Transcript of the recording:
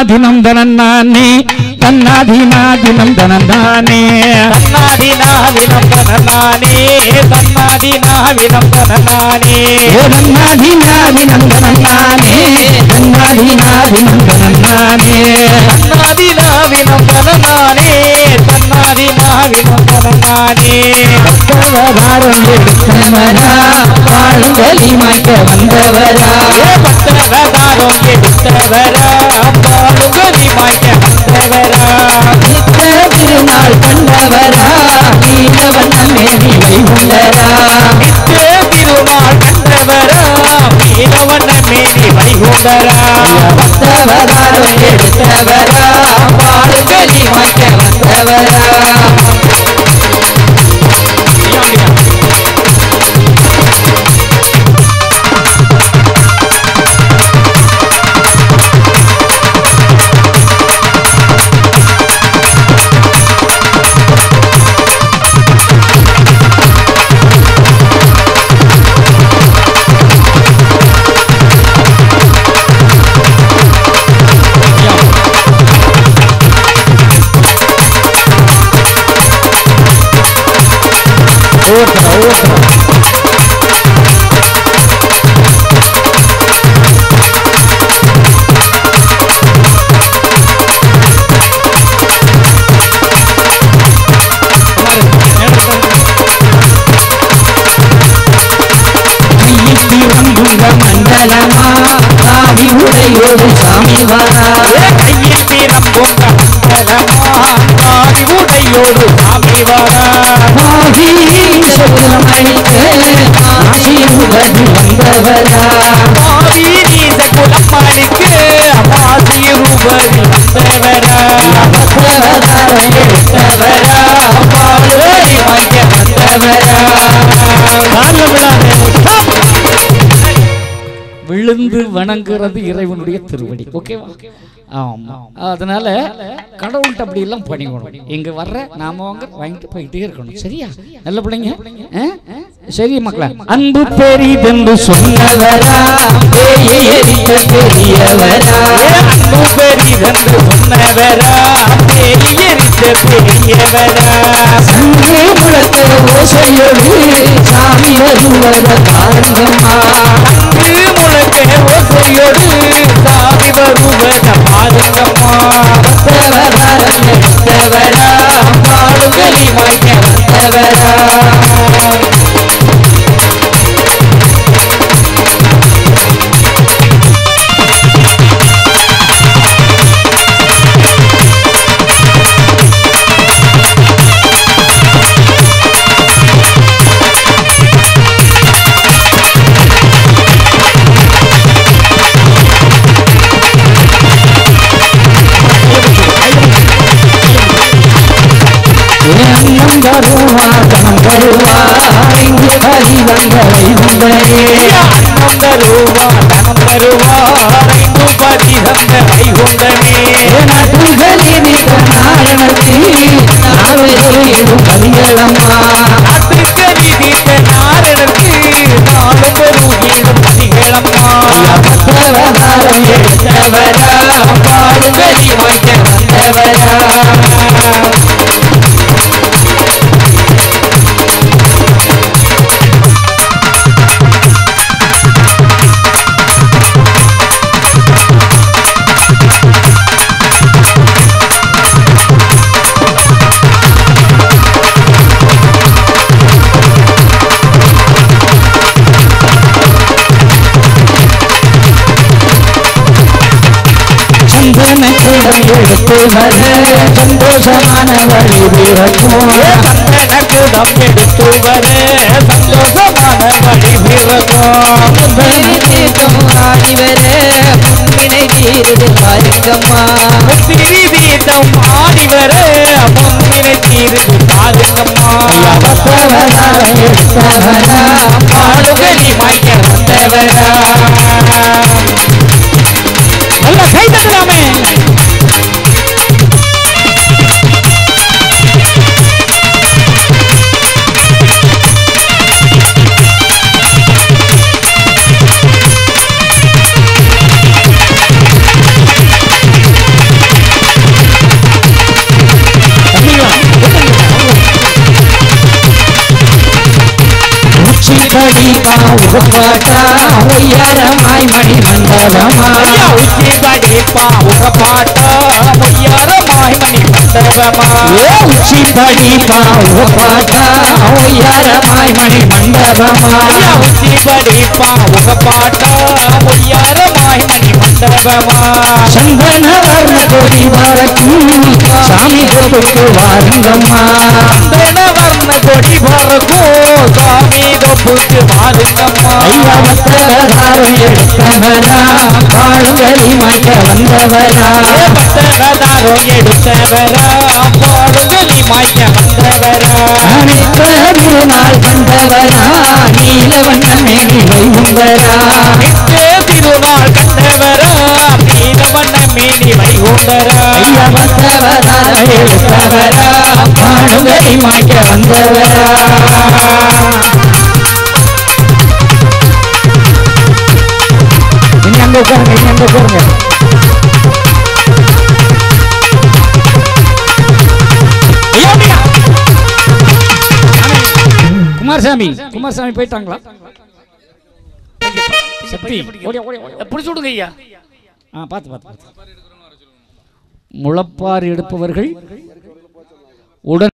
தன்னாதினம் தனன்னானே தன்னாதினாதினம் தனந்தானே தன்னாதினாவினம் தனநானே தன்னாதினாவினம் தனநானே ஓ தன்னாதினாதினம் தனன்னானே தன்னாதினாதினம் தனன்னானே தன்னாதினாவினம் தனநானே தன்னாதினாவினம் தனநானே பக்தவதாரம் எடுத்தவரா பாழுங்கலி மாய்க்க வந்தவரா பக்தவதாரம் எடுத்தவரா பாலுங்கனி மாய்க்க வந்தவரா நித்திர திருநாள் கண்டவரா நீலவண்ண மேனி வைகுண்டரா நித்திய திருநாள் கண்டவரா மீனவண்ண மேனி வைகுண்டரா பக்தவதாரம் எடுத்தவரா பாழுங்கலி மாய்க்க வந்தவரா ஓட்டுறா ஓட்டுறா கையிட்டு வந்துங்க மண்டலமா காவி உடையோடு சாமி வரா கையில் தீரம் கொண்ட மண்டலமா காவி உடையோடு சாமி வரா காவி சுகுணமணிக்கு ஆசீர்வாதி வந்தவரா பாவி நீச குலப்பாளிக்கு அமாசி ரூபரி வந்தவரா பக்தவதாரம் எடுத்தவரா பாலுங்கனி மாய்க்க வந்தவரா விழுந்து வணங்குறது இறைவனுடைய திருவடி ஓகேவா ஆமா அதனால கடவுள்கிட்ட அப்படி எல்லாம் பணிக்கணும் இங்க வர்ற நாம வாங்க வாங்கிட்டு போயிட்டே இருக்கணும் சரியா நல்ல பிள்ளைங்க ஆ? சரி மக்களா அன்பு பெரிதென்று சொன்னவரா பேயை எரித்த பெரியவரா அன்பு பெரிதென்று சொன்னவரா பெரியரித்த பெரியவரா சங்கே முழக்க ஓசையோடு சாமி வருவத காரணமா அங்கு முழக்க ஓசையோடு சாமி வருவத பாருங்கம்மா பக்தவதாரம் எடுத்தவரா பாடுகளி மாய்க்க வந்தவரா அன்னம் தருவா தனம் தருவா இங்கு ஹரி வந்த வைகுண்டரே அன்னம் தருவா தனம் தருவா ஐந்து பதி தந்த வைகுண்டமே நடுகளி மிக நாரணத்தி நாவேரும் கலிகளம்மா நாட்டுக்கு விதித்த நாரணனுக்கு நாளும் வருகீடும் பதிகளம்மா பக்தவதாரம் எடுத்தவரா பாடுகளி மாய்க்க வந்தவரா சந்தன கூடம் எடுத்து வர சந்தோஷமான வழி பிறக்கும் சந்தன கூடம் எடுத்து வர சந்தோஷமான வழி பிறக்கும் தீர்த்தம் ஆடிவர முன்வினை தீருது பாருங்கம்மா முத்திரி தீர்த்தம் ஆடி வர முன்னிலை தீர்ந்து பாருங்கம்மா பக்தவதாரம் எடுத்தவரா பாடுகனி மாய்க்க வந்தவரா நல்ல கை தட்டலாமே உகப்பாட்டா உயரமாய் மணி மண்டபமா உச்சி படிப்பா உகப்பாட்டா உயரமாய் மணி மண்டபமா உச்சி படிப்பா உகப்பாட்டா உயரமாய் மணி மண்டபமா உச்சி படிப்பா உகப்பாட்டா உயரமாய் மணி மண்டபமா சந்தன வர்ண கொடி வரக்கும் சாமி கோப்புக்கு வாருங்கம்மா சந்தன வர்ண கொடி பறக்கும் சாமி தொப்புக்கு வாருங்கம்மா ஐயா பத்தகதாரம் எடுத்தவரா பாடுகளி மாய்க்க வந்தவரா பத்தகதாரம் எடுத்தவரா பாடுகளி மாய்க்க வந்தவரா நித்த திருநாள் கண்டவரா நீல வண்ண மேனி வைகுந்தரா நித்த திருநாள் கண்டவரா நீல வண்ண மேனி வைகுந்தரா ஐயா பத்தவரா எடுத்தவரா பாடுகளி மாய்க்க வந்தவரா இனி அங்க உட்காருங்க இனி அங்க உட்காருங்க ஐயா, ஐயா. குமாரசாமி குமாரசாமி போயிட்டாங்களா சக்தி ஓடி ஓடி ஓடி பிடிச்சு விடுங்க ஐயா ஆ பார்த்து பார்த்து பார்த்து முளப்பார் எடுப்பவர்கள் உடன்